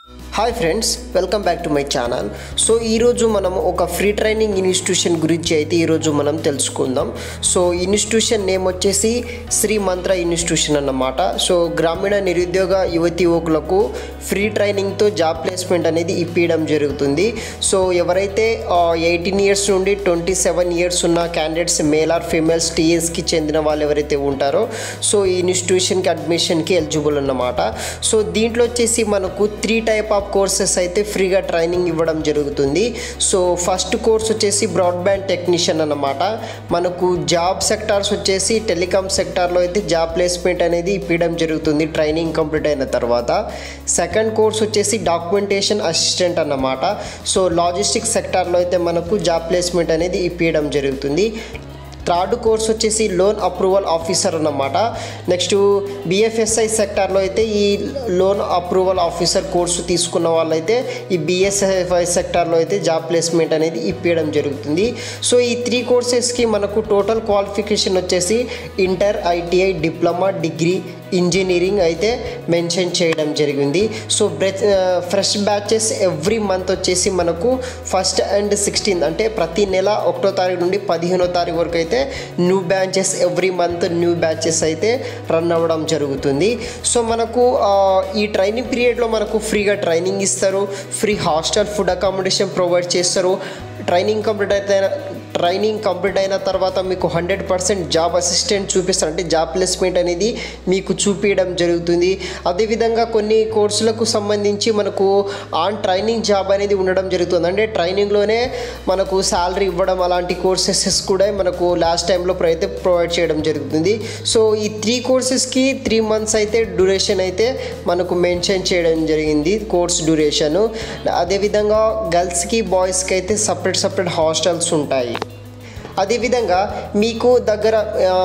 hi friends welcome back to my channel so ఈరోజు మనం ఒక ఫ్రీ ట్రైనింగ్ ఇన్స్టిట్యూషన్ గురించి అయితే ఈరోజు మనం తెలుసుకుందాం సో ఇన్స్టిట్యూషన్ నేమ్ వచ్చేసి శ్రీ మంత్ర ఇన్స్టిట్యూషన్ అన్నమాట సో గ్రామీణ నిరుద్యోగ యువతి యువకులకు ఫ్రీ ట్రైనింగ్తో జాబ్ ప్లేస్మెంట్ అనేది ఇప్పించడం జరుగుతుంది సో ఎవరైతే ఎయిటీన్ ఇయర్స్ నుండి ట్వంటీ సెవెన్ ఇయర్స్ ఉన్న క్యాండిడేట్స్ మేల్ ఆర్ ఫీమేల్స్ టీఎస్కి చెందిన వాళ్ళు ఎవరైతే ఉంటారో సో ఈ ఇన్స్టిట్యూషన్కి అడ్మిషన్కి ఎలిజిబుల్ అన్నమాట సో దీంట్లో వచ్చేసి మనకు త్రీ టైప్ ఆఫ్ కోర్సెస్ అయితే ఫ్రీగా ట్రైనింగ్ ఇవ్వడం జరుగుతుంది సో ఫస్ట్ కోర్స్ వచ్చేసి బ్రాడ్బ్యాండ్ టెక్నీషియన్ అన్నమాట మనకు జాబ్ సెక్టార్స్ వచ్చేసి టెలికాం సెక్టార్లో అయితే జాబ్ ప్లేస్మెంట్ అనేది ఇప్పించడం జరుగుతుంది ట్రైనింగ్ కంప్లీట్ అయిన తర్వాత సెకండ్ కోర్స్ వచ్చేసి డాక్యుమెంటేషన్ అసిస్టెంట్ అన్నమాట సో లాజిస్టిక్స్ సెక్టార్లో అయితే మనకు జాబ్ ప్లేస్మెంట్ అనేది ఇప్పించడం జరుగుతుంది థర్డ్ కోర్స్ వచ్చేసి లోన్ అప్రూవల్ ఆఫీసర్ అన్నమాట నెక్స్ట్ బిఎఫ్ఎస్ఐ సెక్టార్లో అయితే ఈ లోన్ అప్రూవల్ ఆఫీసర్ కోర్సు తీసుకున్న వాళ్ళైతే ఈ బిఎస్ఎఫ్ఐ సెక్టార్లో అయితే జాబ్ ప్లేస్మెంట్ అనేది ఇప్పించడం జరుగుతుంది సో ఈ త్రీ కోర్సెస్కి మనకు టోటల్ క్వాలిఫికేషన్ వచ్చేసి inter ITI diploma degree engineering అయితే మెన్షన్ చేయడం జరిగింది so fresh batches every month వచ్చేసి మనకు ఫస్ట్ అండ్ సిక్స్టీన్త్ అంటే ప్రతి నెల ఒకటో తారీఖు నుండి పదిహేనో తారీఖు వరకు అయితే new batches every month new batches అయితే రన్ అవ్వడం జరుగుతుంది సో మనకు ఆ, ఈ ట్రైనింగ్ పీరియడ్లో మనకు ఫ్రీగా ట్రైనింగ్ ఇస్తారు free hostel food accommodation provide చేస్తారు ట్రైనింగ్ కంప్లీట్ అయితే ట్రైనింగ్ కంప్లీట్ అయిన తర్వాత మీకు హండ్రెడ్ పర్సెంట్ జాబ్ అసిస్టెంట్ చూపిస్తారు అంటే జాబ్ ప్లేస్మెంట్ అనేది మీకు చూపించడం జరుగుతుంది అదేవిధంగా కొన్ని కోర్సులకు సంబంధించి మనకు ఆన్ ట్రైనింగ్ జాబ్ అనేది ఉండడం జరుగుతుంది అంటే ట్రైనింగ్లోనే మనకు శాలరీ ఇవ్వడం అలాంటి కోర్సెస్ కూడా మనకు లాస్ట్ టైంలో అయితే ప్రొవైడ్ చేయడం జరుగుతుంది సో ఈ త్రీ కోర్సెస్కి త్రీ మంత్స్ అయితే డ్యూరేషన్ అయితే మనకు మెన్షన్ చేయడం జరిగింది కోర్స్ డ్యూరేషన్ అదేవిధంగా గర్ల్స్కి బాయ్స్కి అయితే సపరేట్ సపరేట్ హాస్టల్స్ ఉంటాయి అదేవిధంగా మీకు దగ్గర ఆ,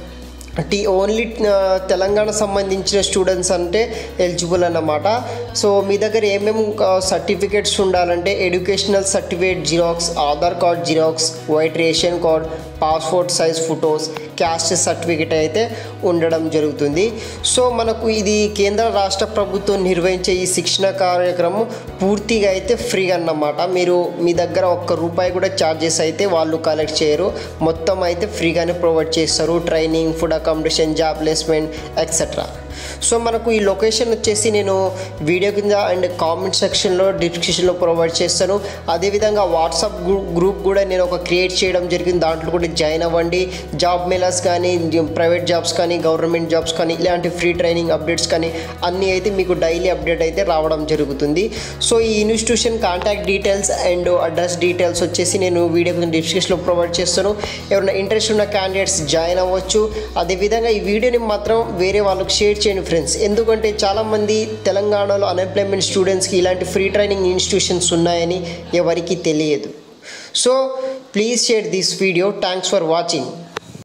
టీ ఓన్లీ ఆ, తెలంగాణ సంబంధించిన స్టూడెంట్స్ అంటే ఎలిజిబుల్ అన్నమాట సో మీ దగ్గర ఏమేమి సర్టిఫికేట్స్ ఉండాలంటే educational certificate xerox Aadhaar card xerox white ration card passport size photos caste certificate అయితే ఉండడం జరుగుతుంది సో మనకు ఇది కేంద్ర రాష్ట్ర ప్రభుత్వం నిర్వహించే ఈ శిక్షణ కార్యక్రమం పూర్తిగా అయితే ఫ్రీ అన్నమాట మీరు మీ దగ్గర ఒక్క రూపాయి కూడా ఛార్జెస్ అయితే వాళ్ళు కలెక్ట్ చేయరు మొత్తం అయితే ఫ్రీగానే ప్రొవైడ్ చేస్తారు training food accommodation job placement etcetera so మనకు ఈ లొకేషన్ వచ్చేసి నేను వీడియో కింద అండ్ కామెంట్ సెక్షన్లో డిస్క్రిప్షన్లో ప్రొవైడ్ చేస్తాను అదేవిధంగా వాట్సాప్ గ్రూప్ గ్రూప్ కూడా నేను ఒక క్రియేట్ చేయడం జరిగింది దాంట్లో కూడా జాయిన్ అవ్వండి జాబ్ మేలర్స్ కానీ ప్రైవేట్ జాబ్స్ కానీ గవర్నమెంట్ జాబ్స్ కానీ ఇలాంటి ఫ్రీ ట్రైనింగ్ అప్డేట్స్ కానీ అన్నీ అయితే మీకు డైలీ అప్డేట్ అయితే రావడం జరుగుతుంది సో ఈ institution contact details and address details వచ్చేసి నేను వీడియో కింద డిస్క్రిప్షన్లో ప్రొవైడ్ చేస్తాను ఎవరైనా ఇంట్రెస్ట్ ఉన్న క్యాండిడేట్స్ జాయిన్ అవ్వచ్చు అదేవిధంగా ఈ వీడియోని మాత్రం వేరే వాళ్ళకి షేర్ చేయండి ఫ్రెండ్స్ ఎందుకంటే చాలామంది తెలంగాణలో అన్ఎంప్లాయ్మెంట్ స్టూడెంట్స్కి ఇలాంటి ఫ్రీ ట్రైనింగ్ ఇన్స్టిట్యూషన్స్ ఉన్నాయని ఎవరికీ తెలియదు so please share this video thanks for watching